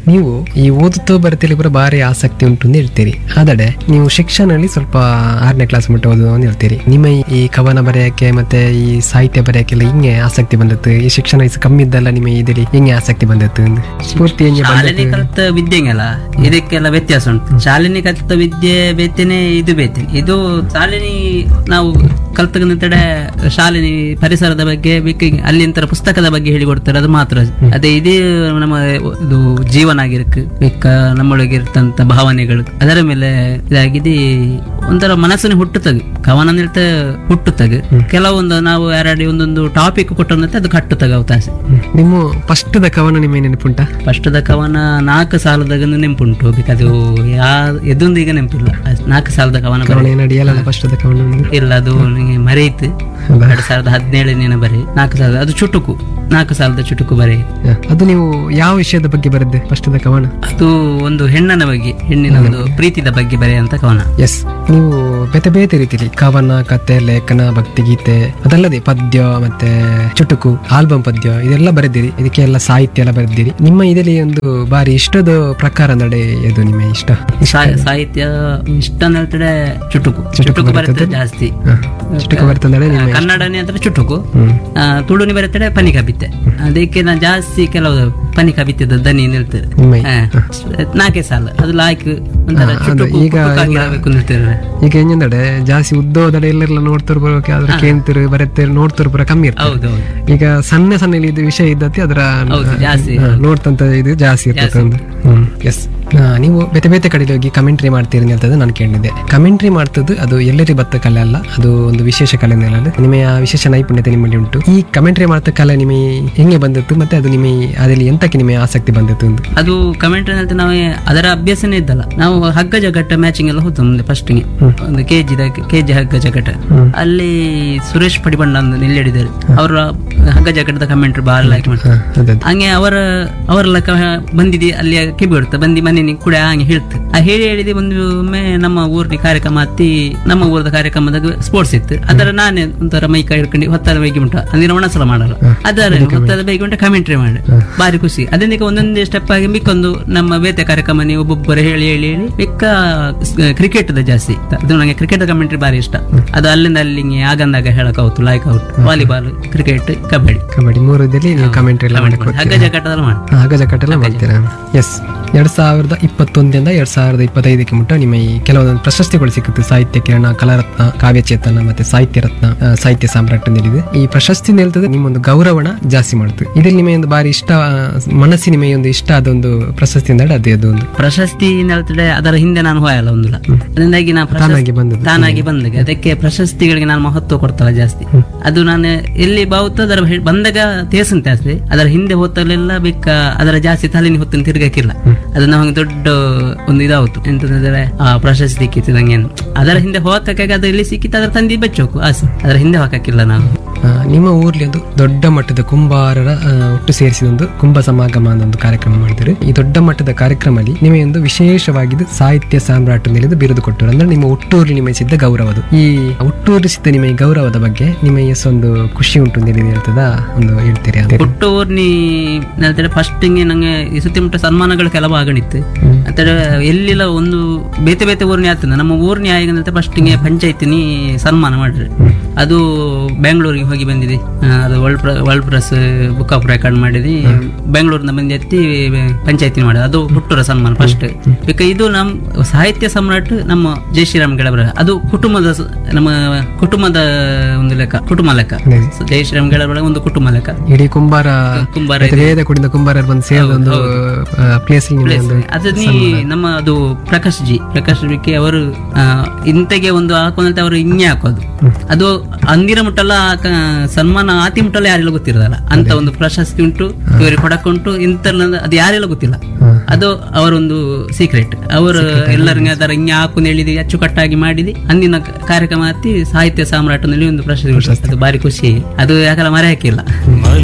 ನೀವು ಈ ಓದುತ್ತಾ ಬರ್ತಿಲಿ ಕೂಡ ಭಾರಿ ಆಸಕ್ತಿ ಉಂಟು ಅಂತ ಹೇಳ್ತೀರಿ ಆದರೆ ನೀವು ಶಿಕ್ಷಣದಲ್ಲಿ ಸ್ವಲ್ಪ ಆರನೇ ಕ್ಲಾಸ್ ಮಟ್ಟ ಓದು ಅಂತ ಹೇಳ್ತೀರಿ ನಿಮ್ಮ ಈ- ಈ ಕವನ ಬರೆಯಕ್ಕೆ ಮತ್ತೆ ಈ ಸಾಹಿತ್ಯ ಬರೆಯಕ್ಕೆಲ್ಲ ಹಿಂಗೆ ಆಸಕ್ತಿ ಬಂದದ್ದು ಈ ಶಿಕ್ಷಣ ವಯಸ್ಸು ಕಮ್ಮಿ ಇದ್ದಲ್ಲ ನಿಮ್ಮ ಇದರಲ್ಲಿ ಹಿಂಗೆ ಆಸಕ್ತಿ ಬಂದದ್ದು ಅಂದು? ಸ್ಫೂರ್ತಿ ಹೆಂಗೆ ಶಾಲೆನಿ ಬಂದದ್ದು ಕಲಿತ ವಿದ್ಯೆಂಗಲ್ಲ ಇದಕ್ಕೆಲ್ಲ ವ್ಯತ್ಯಾಸ ಉಂಟು ಶಾಲೆನಿ ಕಲಿತ ವಿದ್ಯೆ ಬೇತೇನೆ ಇದು ಬೇತೇನೆ ಇದು ಶಾಲೆನಿ ನಾವು ಕಲ್ತಗಂತಡೆ ಶಾಲೆನಿ ಪರಿಸರದ ಬಗ್ಗೆ ಬೇಕು ಅಲ್ಲಿಂತರ ಪುಸ್ತಕದ ಬಗ್ಗೆ ಹೇಳಿಕೊಡ್ತಾರೆ ಅದು ಮಾತ್ರ ಅದೇ ಇದೇ ನಮ್ಮ ಇದು ಜೀವನ ಆಗಿರಕ್ಕೆ ಬೇಕ ನಮ್ಮೊಳಗೆ ಇರ್ತಂತ ಭಾವನೆಗಳು ಅದರ ಮೇಲೆ ಇದಾಗಿದೆ ಒಂಥರ ಮನಸ್ಸಿನ ಹುಟ್ಟುತ್ತದೆ ಕವನ ನಿಲ್ತ ಹುಟ್ಟುತ್ತದೆ ಕೆಲವೊಂದು ನಾವು ಯಾರಡಿ ಒಂದೊಂದು ಟಾಪಿಕ್ ಕೊಟ್ಟಂತೆ ಅದು ಕಟ್ಟುತ್ತಾಗ ಅವಕಾಶ ನಿಮ್ಮ ಫಸ್ಟ್ದ ಕವನ ನಿಮ್ಮ ನೆನಪುಂಟ ಫಸ್ಟದ ಕವನ ನಾಲ್ಕು ಸಾಲದಾಗ ನೆನಪುಂಟು ಅದು ಯಾ ಎದೊಂದು ಈಗ ನೆನಪಿಲ್ಲ ಅದ್ ನಾಲ್ಕು ಸಾಲದ ಕವನ ಬರೀ ಕವನ ಏನಡಿಯಲ್ಲ ಫಸ್ಟ್ದ ಕವನ ನಿಮ್ಗೆ? ಇಲ್ಲ ಅದು ನನಗೆ ಮರೆಯಿತು ಹೌದಾ? ಎರಡ್ ಸಾವಿರದ ಹದಿನೇಳನೇನ ಬರೀ ನಾಲ್ಕು ಸಾವಿರದ ಅದು ಚುಟುಕು ನಾಲ್ಕು ಸಾಲದ ಚುಟುಕು ಬರೀ ಹ. ಅದು ನೀವು ಯಾವ ವಿಷಯದ ಬಗ್ಗೆ ಬರದ್ದೆ ಫಸ್ಟ್ದ ಕವನ ಅದು ಒಂದು ಹೆಣ್ಣನ ಬಗ್ಗೆ ಹೆಣ್ಣಿನ ಒಂದು ಪ್ರೀತಿದ ಬಗ್ಗೆ ಬರೆಯುವಂತ ಕವನ ಎಸ್ ನೀವು ಬೇತೆ ಬೇತೆ ರೀತಿಲಿ ಕವನ ಕತೆ ಲೇಖನ ಭಕ್ತಿಗೀತೆ ಅದಲ್ಲದೆ ಪದ್ಯ ಮತ್ತೆ ಚುಟುಕು ಆಲ್ಬಮ್ ಪದ್ಯ ಇದೆಲ್ಲ ಬರೆದಿರಿ ಇದಕ್ಕೆಲ್ಲ ಸಾಹಿತ್ಯ ಎಲ್ಲ ಬರೆದಿರಿ ನಿಮ್ಮ ಇದರಲ್ಲಿ ಒಂದು ಬಾರಿ ಇಷ್ಟದ ಪ್ರಕಾರ ನಡೆ ಇದು ನಿಮ್ಮ ಇಷ್ಟ ಸಾ- ಸಾಹಿತ್ಯ ಇಷ್ಟ ಅಂತ ಹೇಳ್ತಾರೆ ಚುಟುಕು ಚುಟುಕು ಬರುತ್ತೆ ಜಾಸ್ತಿ ಹ. ಚುಟುಕು ಬರ್ತಂದ್ರೆ ನಿಮ್ಮ ಕನ್ನಡನೇ ಅಂದ್ರೆ ಚುಟುಕು ಹ್ಮ್ ಆ, ತುಳುನಿ ಬರುತ್ತದೆ ಪನಿ ಕಬಿತ್ತೆ ಅದಕ್ಕೆ ನಾ ಜಾಸ್ತಿ ಕೆಲವು ಪನಿ ಕಬಿತ್ತದ ದನಿ ನಿಲ್ತದೆ ನಿಮ್ಮ ಹಾ. ನಾಲ್ಕೇ ಸಾಲ ಅದು ಲಾಯ್ಕ್ ಒಂಥರ ಚುಟುಕು ಈಗ ಕುಟುಕಾಗಿರಬೇಕು ನಿಲ್ತಿರ್ರೆ ಈಗ ಹೆಂಗಂದ್ರೆ ಜಾಸ್ತಿ ಉದ್ದೋದಡೆ ಎಲ್ಲೆಲ್ಲ ನೋಡ್ತಿರ್ ಬರೋಕೆ ಅದ್ರ ಕೇಂತಿರು ಬರತ್ತೆ ನೋಡ್ತಿರ್ ಬರೋ ಕಮ್ಮಿ ಇರ್ತದೆ ಹೌದು ಹೌದು ಈಗ ಸಣ್ಣ ಸಣ್ಣ ಇದು ವಿಷಯ ಇದ್ದತಿ ಅದರ ಹೌದು ಜಾಸ್ತಿ ಹ, ನೋಡ್ತಂತ ಇದು ಜಾಸ್ತಿ ಇರ್ತದೆ ಒಂದು ಎಸ್ ನೀವು ಬೇತೆ ಬೇತೆ ಕಡೆ ಹೋಗಿ ಕಮೆಂಟ್ರಿ ಮಾಡ್ತೀರಿ ಅಂತದ್ದು ನಾನು ಕೇಳಿದ್ದೆ ಕಮೆಂಟ್ರಿ ಮಾಡ್ತದ್ದು ಅದು ಎಲ್ಲರಿ ಬತ್ತ ಕಲೆ ಅಲ್ಲ ಅದು ಒಂದು ವಿಶೇಷ ಕಲೆ ಅಲ್ಲ ನಿಮ್ಮ ಆ ವಿಶೇಷ ನೈಪುಣ್ಯತೆ ನಿಮ್ಮಲ್ಲಿ ಉಂಟು ಈ ಕಮೆಂಟ್ರಿ ಮಾಡ್ತ ಕಲೆ ನಿಮಗೆ ಹೆಂಗೆ ಬಂದಿತ್ತು ಮತ್ತೆ ಅದು ನಿಮಗೆ ಅದ್ರಲ್ಲಿ ಎಂತಕ್ಕೆ ನಿಮಗೆ ಆಸಕ್ತಿ ಬಂದಿತ್ತು ಅಂತ ಅದು ಕಮೆಂಟ್ ಅಂತ ನಾವು ಅದರ ಅಭ್ಯಾಸನೇ ಇದ್ದಲ್ಲ ನಾವು ಹಗ್ಗ ಜಗಟ್ಟ ಮ್ಯಾಚಿಂಗ್ ಎಲ್ಲ ಹೋಗ್ತು ಮುಂದೆ ಫಸ್ಟ್ಗೆ ಒಂದು ಕೆಜಿ ಕೆಜಿ ಹಗ್ಗ ಜಗಟ ಅಲ್ಲಿ ಸುರೇಶ್ ಪಡಿಬಣ್ಣ ಅಂತ ನಿಲ್ಲಿಡಿದ್ದಾರೆ ಅವರ ಹಗ್ಗ ಜಗಟ್ಟದ ಕಮೆಂಟ್ ಬಾರಿ ಲೈಕ್ ಮಾಡ್ತಾರೆ ಹ, ಅದೇ ಹಂಗೆ ಅವರ ಅವರೆಲ್ಲ ಕ- ಬಂದಿದೆ ಅಲ್ಲಿ ಕಿಬಿ ಬಿಡುತ್ತೆ ಬಂದು ಮನೆ ಕೂಡ ಹಂಗೆ ಹೇಳ್ತು ಆ ಹೇಳಿ ಹೇಳಿದೆ ಒಂದು ಒಮ್ಮೆ ನಮ್ಮ ಊರಿನ ಕಾರ್ಯಕ್ರಮ ಹತ್ತಿ ನಮ್ಮ ಊರದ ಕಾರ್ಯಕ್ರಮದಾಗ ಸ್ಪೋರ್ಟ್ಸ್ ಇತ್ತು ಅದರ ನಾನೇ ಒಂಥರ ಮೈಕ ಹಿಡ್ಕೊಂಡು ಹೊತ್ತಾದ ಬೈಗಿ ಉಂಟು ಅಂದಿನ ಒಣಸಲ ಮಾಡಲ್ಲ ಅದರ ಹೊತ್ತಾದ ಬೈಗಿ ಉಂಟು ಕಮೆಂಟ್ರಿ ಮಾಡಿ ಬಾರಿ ಖುಷಿ ಅದನ್ನ ಒಂದೊಂದೇ ಸ್ಟೆಪ್ ಆಗಿ ಮಿಕ್ಕೊಂದು ನಮ್ಮ ಬೇತೆ ಕಾರ್ಯಕ್ರಮ ನೀವು ಒಬ್ಬೊಬ್ಬರು ಹೇಳಿ ಹೇಳಿ ಹೇಳಿ ಮಿಕ್ಕ ಕ್ರಿಕೆಟ್ ಜಾಸ್ತಿ ಅದು ನಂಗೆ ಕ್ರಿಕೆಟ್ ಕಮೆಂಟ್ರಿ ಬಾರಿ ಇಷ್ಟ ಅದು ಅಲ್ಲಿಂದ ಅಲ್ಲಿಗೆ ಆಗಂದಾಗ ಹೇಳಕ್ ಆಯ್ತು like out volleyball cricket kabaddi kabaddi ಮೂರು ಇದ್ದಲ್ಲಿ ನೀವು ಕಮೆಂಟ್ರಿ ಎಲ್ಲ ಮಾಡಕ್ಕೆ ಹಗ್ಗ ಜಗಟ್ಟದಲ್ಲಿ ಮಾಡಿ ಹಾಗ ಜಕಟ್ಟೆಲ್ಲ ಮಾಡ್ತೀರಾ ಎಸ್ ಎರಡ್ ಸಾವಿರದ ಇಪ್ಪತ್ತೊಂದರಿಂದ ಎರಡ್ ಸಾವಿರದ ಇಪ್ಪತ್ತೈದಕ್ಕೆ ಮುಟ್ಟ ನಿಮ್ಮ ಈ ಕೆಲವೊಂದು ಪ್ರಶಸ್ತಿಗಳು ಸಿಕ್ಕುತ್ತೆ ಸಾಹಿತ್ಯ ಕಿರಣ ಕಲಾರತ್ನ ಕಾವ್ಯಚೇತನ ಮತ್ತೆ ಸಾಹಿತ್ಯ ರತ್ನ ಆ, ಸಾಹಿತ್ಯ ಸಾಮ್ರಾಟ್ ನೀಡಿದೆ ಈ ಪ್ರಶಸ್ತಿ ನಿಲ್ತದೆ ನಿಮ್ಮೊಂದು ಗೌರವನ ಜಾಸ್ತಿ ಮಾಡುತ್ತೆ ಇದ್ರಲ್ಲಿ ನಿಮಗೆ ಒಂದು ಬಾರಿ ಇಷ್ಟ ಆ, ಮನಸ್ಸಿನ ನಿಮಗೆ ಒಂದು ಇಷ್ಟ ಅದೊಂದು ಪ್ರಶಸ್ತಿ ಅಂದ್ರೆ ಅದೇ ಅದು ಒಂದು ಪ್ರಶಸ್ತಿ ಹೇಳ್ತಡೆ ಅದರ ಹಿಂದೆ ನಾನು ಹೋಯಲ್ಲ ಒಂದಿಲ್ಲ ಅದರಿಂದಾಗಿ ನಾನು ಪ್ರಶಸ್ತಿ ತಾನಾಗಿ ಬಂದದ್ದು ತಾನಾಗಿ ಬಂದಾಗ ಅದಕ್ಕೆ ಪ್ರಶಸ್ತಿಗಳಿಗೆ ನಾನು ಮಹತ್ವ ಕೊಡ್ತಲ್ಲ ಜಾಸ್ತಿ ಅದು ನಾನು ಎಲ್ಲಿ ಬಾವುತ ಅದರ ಹೆ- ಬಂದಾಗ ತೇಸನ್ ಜಾಸ್ತಿ ಅದರ ಹಿಂದೆ ಹೊತ್ತಲೆಲ್ಲ ಬೇಕ ಅದರ ಜಾಸ್ತಿ ತಲೆನಿ ಹೊತ್ತನ್ನು ತಿರ್ಗಕ್ಕಿಲ್ಲ ಅದು ನಮಗೆ ದೊಡ್ಡ ಒಂದು ಇದಾವತ್ತು ಎಂತಂದ್ರೆ ಆ ಪ್ರಶಸ್ತಿ ಸಿಕ್ಕಿತ್ತು ನಂಗೆ ಅದರ ಹಿಂದೆ ಹೋಗಕ್ಕಾಗ ಅದು ಎಲ್ಲಿ ಸಿಕ್ಕಿತ್ತು ಅದರ ತಂದಿ ಬೆಚ್ಚೋಕು ಆಸೆ ಅದರ ಹಿಂದೆ ಹೋಗಕ್ಕಿಲ್ಲ ನಾವು ಆ, ನಿಮ್ಮ ಊರ್ಲಿ ಒಂದು ದೊಡ್ಡ ಮಟ್ಟದ ಕುಂಬಾರರ ಆ, ಒಟ್ಟು ಸೇರಿಸಿದ ಒಂದು ಕುಂಭ ಸಮಾಗಮ ಅನ್ನೋ ಒಂದು ಕಾರ್ಯಕ್ರಮ ಮಾಡಿದ್ರು ಈ ದೊಡ್ಡ ಮಟ್ಟದ ಕಾರ್ಯಕ್ರಮದಲ್ಲಿ ನಿಮಗೆ ಒಂದು ವಿಶೇಷವಾಗಿದ್ದು ಸಾಹಿತ್ಯ ಸಾಮ್ರಾಟ್ ನಿಲಿದು ಬಿರುದು ಕೊಟ್ಟರು ಅಂದ್ರೆ ನಿಮ್ಮ ಹುಟ್ಟೂರ್ಲಿ ನಿಮಗೆ ಸಿದ್ದ ಗೌರವ ಅದು ಈ ಹುಟ್ಟೂರು ಸಿದ್ದ ನಿಮ್ಮ ಈ ಗೌರವದ ಬಗ್ಗೆ ನಿಮಗೆ ಎಷ್ಟೊಂದು ಖುಷಿ ಉಂಟು ಅಂತ ಹೇಳಿ ಹೇಳ್ತದ ಒಂದು ಹೇಳ್ತೀರಿ ಅದೇ ಹುಟ್ಟು ಊರ್ನಿ ಹೇಳ್ತಾರೆ ಫಸ್ಟ್ ನಂಗೆ ಈ ಸುತ್ತಮುತ್ತ ಸನ್ಮಾನಗಳು ಕೆಲವು ಆಗಣಿತ್ತು ಮತ್ತೆ ಎಲ್ಲಿಲ್ಲ ಒಂದು ಬೇತೆ ಬೇತೆ ಊರ್ನಿ ಆಗ್ತದೆ ನಮ್ಮ ಊರ್ನಿ ಆಗ ಫಸ್ಟ್ ಪಂಚಾಯತಿನಿ ಸನ್ಮಾನ ಮಾಡ್ರಿ ಅದು ಬೆಂಗಳೂರಿಗೆ ಹೋಗಿ ಬಂದಿದೆ ಆ, ಅದು ವರ್ಲ್ಡ್ ಪ್ರ world press book of record ಮಾಡಿದಿ ಬೆಂಗಳೂರಿನ ಬಂದು ಎತ್ತಿ ಪಂಚಾಯತಿ ಮಾಡಿದ ಅದು ಹುಟ್ಟೂರ ಸನ್ಮಾನ ಫಸ್ಟ್ ಈಗ ಇದು ನಮ್ಮ ಸಾಹಿತ್ಯ ಸಮ್ರಾಟ್ ನಮ್ಮ ಜೈ ಶ್ರೀರಾಮ್ ಗೆಳಬರ ಅದು ಕುಟುಂಬದ ಸ- ನಮ್ಮ ಕುಟುಂಬದ ಒಂದು ಲೆಕ್ಕ ಕುಟುಂಬ ಲೆಕ್ಕ ಅದೇ. ಸೊ ಜೈ ಶ್ರೀರಾಮ್ ಗೆಳಬರ ಒಂದು ಕುಟುಂಬ ಲೆಕ್ಕ ಇಡೀ ಕುಂಬಾರ ಕುಂಬಾರ ಮತ್ತೆ ವೇದ ಕುಡಿದ ಕುಂಬಾರರು ಬಂದು ಸೇರಿದ ಒಂದು ಪ್ಲೇಸ್ ನಿಮಗೆ ಒಂದು ಅದು ನೀ ನಮ್ಮ ಅದು ಪ್ರಕಾಶ್ ಜಿ ಪ್ರಕಾಶ್ ಜಿಕ್ಕೆ ಅವರು ಆ, ಇಂತೆಗೆ ಒಂದು ಹಾಕೊಂಡಂತೆ ಅವರು ಹಿಂಗೆ ಹಾಕೋದು ಅದು ಅಂದಿರ ಮುಟ್ಟಲ್ಲ ಆ ಕ- ಸನ್ಮಾನ ಆತಿ ಮುಟ್ಟಲ್ಲ ಯಾರೆಲ್ಲ ಗೊತ್ತಿರೋದಲ್ಲ ಅಂತ ಒಂದು ಪ್ರಶಸ್ತಿ ಉಂಟು ಇವರಿಗೆ ಕೊಡಕ್ಕುಂಟು ಇಂಥಲ್ಲ ಅದು ಯಾರೆಲ್ಲ ಗೊತ್ತಿಲ್ಲ ಹ್ಮ್. ಅದು ಅವರೊಂದು ಸೀಕ್ರೆಟ್ ಅವರು ಎಲ್ಲರಿಗೆ ಅದರ ಹಿಂಗೆ ಹಾಕೊಂಡು ಹೇಳಿದಿ ಅಚ್ಚುಕಟ್ಟಾಗಿ ಮಾಡಿದಿ ಅಂದಿನ ಕ- ಕಾರ್ಯಕ್ರಮ ಹತ್ತಿ ಸಾಹಿತ್ಯ ಸಾಮ್ರಾಟನಲ್ಲಿ ಒಂದು ಪ್ರಶಸ್ತಿ ಕೊಡ್ತಾರೆ. ಅದು ಬಾರಿ ಖುಷಿ ಅದು ಯಾಕಲ್ಲ ಮರೆ ಹಾಕಿಲ್ಲ